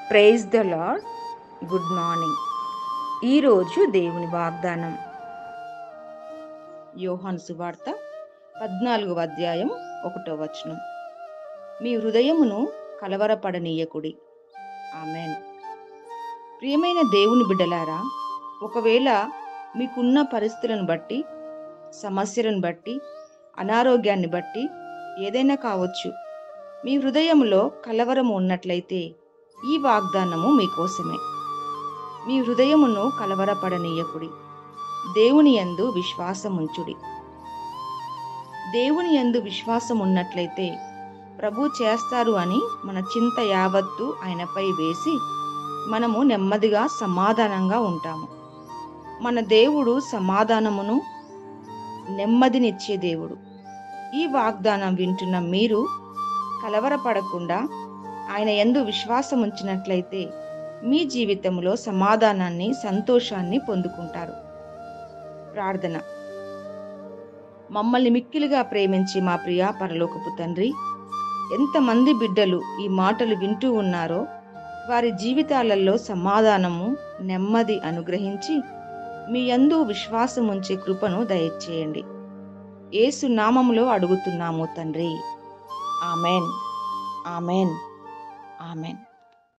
praise the Lord good morning ఈరోజు దేవుని వాగ్దానం యోహాను సువార్త పద్నాలుగవ అధ్యాయం ఒకటో వచనం మీ హృదయమును కలవరపడనీయకుడి ఆమెన్ ప్రియమైన దేవుని బిడ్డలారా ఒకవేళ మీకున్న పరిస్థితులను బట్టి సమస్యలను బట్టి అనారోగ్యాన్ని బట్టి ఏదైనా కావచ్చు మీ హృదయంలో కలవరం ఉన్నట్లయితే ఈ వాగ్దానము మీకోసమే మీ హృదయమును కలవరపడనీయకుడి దేవుని యందు విశ్వాసముంచుడి దేవుని యందు విశ్వాసం ఉన్నట్లయితే ప్రభు చేస్తారు అని మన చింత యావత్తు ఆయనపై వేసి మనము నెమ్మదిగా సమాధానంగా ఉంటాము మన దేవుడు సమాధానమును నెమ్మదినిచ్చే దేవుడు ఈ వాగ్దానం వింటున్న మీరు కలవరపడకుండా ఆయన ఎందు విశ్వాసం ఉంచినట్లయితే మీ జీవితంలో సమాధానాన్ని సంతోషాన్ని పొందుకుంటారు ప్రార్థన మమ్మల్ని మిక్కిలిగా ప్రేమించి మా ప్రియా పరలోకపు తండ్రి ఎంతమంది బిడ్డలు ఈ మాటలు వింటూ ఉన్నారో వారి జీవితాలలో సమాధానము నెమ్మది అనుగ్రహించి మీ యందు విశ్వాసం ఉంచే కృపను దయచేయండి ఏసు నామములో అడుగుతున్నాము తండ్రి ఆమెన్ ఆమెన్ ఆమెన్